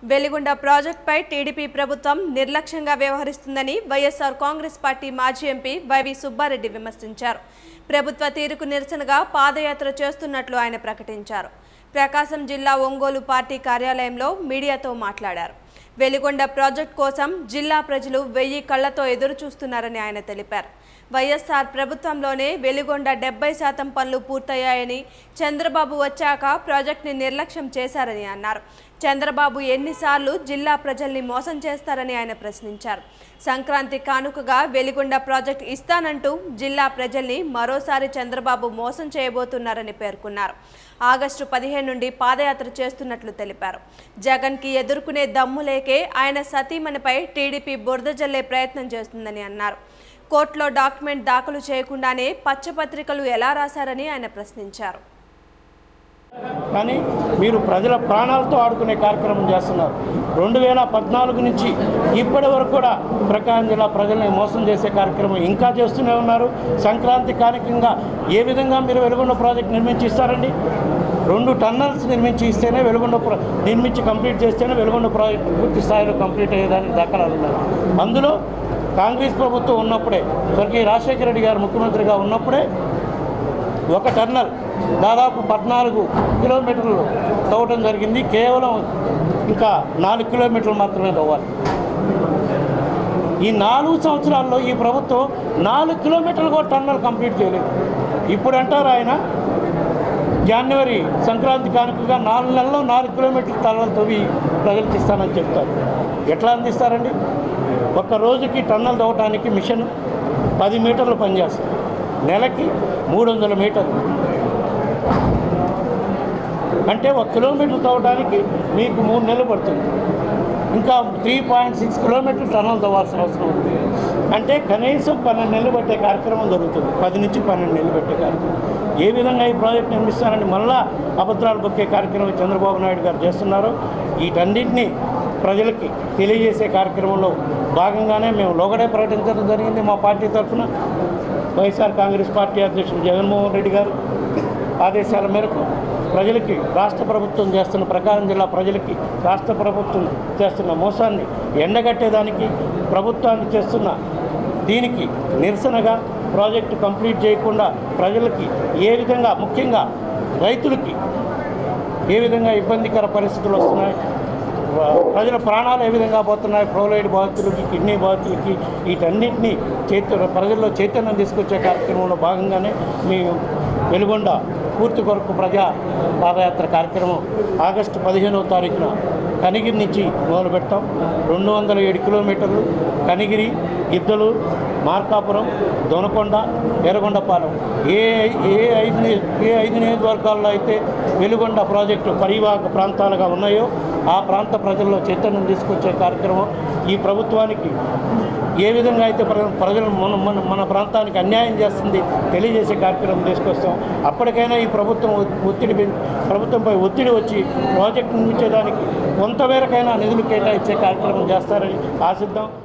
వెలిగొండ ప్రాజెక్టుపై టీడీపీ ప్రభుత్వం నిర్లక్ష్యంగా వ్యవహరిస్తుందని వైఎస్ఆర్ కాంగ్రెస్ పార్టీ మాజీ ఎంపీ వైవి సుబ్బారెడ్డి విమర్శించారు ప్రభుత్వ తీరుకు నిరసనగా పాదయాత్ర చేస్తున్నట్లు ఆయన ప్రకటించారు ప్రకాశం జిల్లా ఒంగోలు పార్టీ కార్యాలయంలో మీడియాతో మాట్లాడారు వెలిగొండ ప్రాజెక్టు కోసం జిల్లా ప్రజలు వెయ్యి కళ్లతో ఎదురు చూస్తున్నారని ఆయన తెలిపారు వైఎస్ఆర్ ప్రభుత్వంలోనే వెలిగొండ డెబ్బై శాతం పనులు పూర్తయ్యాయని చంద్రబాబు వచ్చాక ప్రాజెక్టుని నిర్లక్ష్యం చేశారని అన్నారు చంద్రబాబు ఎన్నిసార్లు జిల్లా ప్రజల్ని మోసం చేస్తారని ఆయన ప్రశ్నించారు సంక్రాంతి కానుకగా వెలిగొండ ప్రాజెక్టు ఇస్తానంటూ జిల్లా ప్రజల్ని మరోసారి చంద్రబాబు మోసం చేయబోతున్నారని పేర్కొన్నారు ఆగస్టు పదిహేను నుండి పాదయాత్ర చేస్తున్నట్లు తెలిపారు జగన్కి ఎదుర్కొనే దమ్ము లేకే ఆయన సతీమణిపై టీడీపీ బురద జల్లే ప్రయత్నం చేస్తుందని అన్నారు కోర్టులో డాక్యుమెంట్ దాఖలు చేయకుండానే పచ్చపత్రికలు ఎలా రాశారని ఆయన ప్రశ్నించారు కానీ మీరు ప్రజల ప్రాణాలతో ఆడుకునే కార్యక్రమం చేస్తున్నారు రెండు వేల పద్నాలుగు నుంచి ఇప్పటి వరకు కూడా ప్రకాశం జిల్లా ప్రజల్ని మోసం చేసే కార్యక్రమం ఇంకా చేస్తూనే ఉన్నారు సంక్రాంతి కారకంగా ఏ విధంగా మీరు వెలుగొండ ప్రాజెక్ట్ నిర్మించి ఇస్తారండి రెండు టన్నల్స్ నిర్మించి ఇస్తేనే వెలుగొండ ప్ర- నిర్మించి కంప్లీట్ చేస్తేనే వెలుగొండ ప్రాజెక్ట్ పూర్తి స్థాయిలో కంప్లీట్ అయ్యేదానికి దాఖలాలు ఉన్నాయి అందులో కాంగ్రెస్ ప్రభుత్వం ఉన్నప్పుడే స్వర్గీయ రాజశేఖర రెడ్డి గారు ముఖ్యమంత్రిగా ఉన్నప్పుడే ఒక టర్నల్ దాదాపు పద్నాలుగు కిలోమీటర్లు తవ్వటం జరిగింది కేవలం ఇంకా నాలుగు కిలోమీటర్లు మాత్రమే తవ్వాలి ఈ నాలుగు సంవత్సరాల్లో ఈ ప్రభుత్వం నాలుగు కిలోమీటర్లు కూడా టన్నల్ కంప్లీట్ చేయలేదు ఇప్పుడు అంటారు ఆయన జనవరి సంక్రాంతి కానుకగా నాలుగు నెలల్లో నాలుగు కిలోమీటర్ల టన్నల్ తవ్వి ప్రజలకు ఇస్తానని చెప్తారు ఎట్లా అందిస్తారండి ఒక్క రోజుకి టన్నల్ తవ్వటానికి మిషన్ పది మీటర్లు పనిచేస్తుంది నెలకి మూడు వందల మీటర్లు అంటే ఒక కిలోమీటర్ తవ్వడానికి మీకు మూడు నెలలు పడుతుంది ఇంకా three point six kilometre tunnel తవ్వాల్సిన అవసరం ఉంది అంటే కనీసం పన్నెండు నెలలు పట్టే కార్యక్రమం జరుగుతుంది పది నుంచి పన్నెండు నెలలు పెట్టే కార్యక్రమం ఏ విధంగా ఈ ప్రాజెక్ట్ నిర్మిస్తారని మళ్ళా అభద్రాలు బొక్కే కార్యక్రమం చంద్రబాబు నాయుడు గారు చేస్తున్నారు వీటన్నిటినీ ప్రజలకి తెలియజేసే కార్యక్రమంలో భాగంగానే మేము లోగడే ప్రకటించడం జరిగింది మా పార్టీ తరఫున వైఎస్ఆర్ కాంగ్రెస్ పార్టీ అధ్యక్షుడు జగన్మోహన్ రెడ్డి గారు ఆదేశాల మేరకు ప్రజలకి రాష్ట్ర ప్రభుత్వం చేస్తున్న ప్రకాశం జిల్లా ప్రజలకి రాష్ట్ర ప్రభుత్వం చేస్తున్న మోసాన్ని ఎండగట్టేదానికి ప్రభుత్వాన్ని చేస్తున్న దీనికి నిరసనగా ప్రాజెక్టు కంప్లీట్ చేయకుండా ప్రజలకి ఏ విధంగా ముఖ్యంగా రైతులకి ఏ విధంగా ఇబ్బందికర పరిస్థితులు వస్తున్నాయి ప్రజల ప్రాణాలు ఏ విధంగా పోతున్నాయి ఫ్లోరైడ్ బాధితులకి కిడ్నీ బాధితులకి వీటన్నిటినీ చైతన్య ప్రజల్లో చైతన్యం తీసుకొచ్చే కార్యక్రమంలో భాగంగానే మీ వెలుగొండ పూర్తి కొరకు ప్రజా పాదయాత్ర కార్యక్రమం ఆగస్టు పదిహేనవ తారీఖున కనిగిరి నుంచి మొదలు పెడతాం రెండు వందల ఏడు కిలోమీటర్లు కనిగిరి గిద్దలు మార్కాపురం దొనకొండ ఎర్రగొండపాలెం ఏ ఏ ఐదు ని- ఏ ఐదు నియోజకవర్గాల్లో అయితే వెలుగొండ ప్రాజెక్టు పరివాహక ప్రాంతాలుగా ఉన్నాయో ఆ ప్రాంత ప్రజల్లో చైతన్యం తీసుకొచ్చే కార్యక్రమం ఈ ప్రభుత్వానికి ఏ విధంగా అయితే ప్ర- ప్రజలు మన మన మన ప్రాంతానికి అన్యాయం చేస్తుంది తెలియజేసే కార్యక్రమం తీసుకొస్తాం అప్పటికైనా ఈ ప్రభుత్వం ఒ- ఒత్తిడి పెం- ప్రభుత్వంపై ఒత్తిడి వచ్చి ప్రాజెక్టు నిర్మించేదానికి కొంతమేరకైనా నిధులు కేటాయించే కార్యక్రమం చేస్తారని ఆశిద్దాం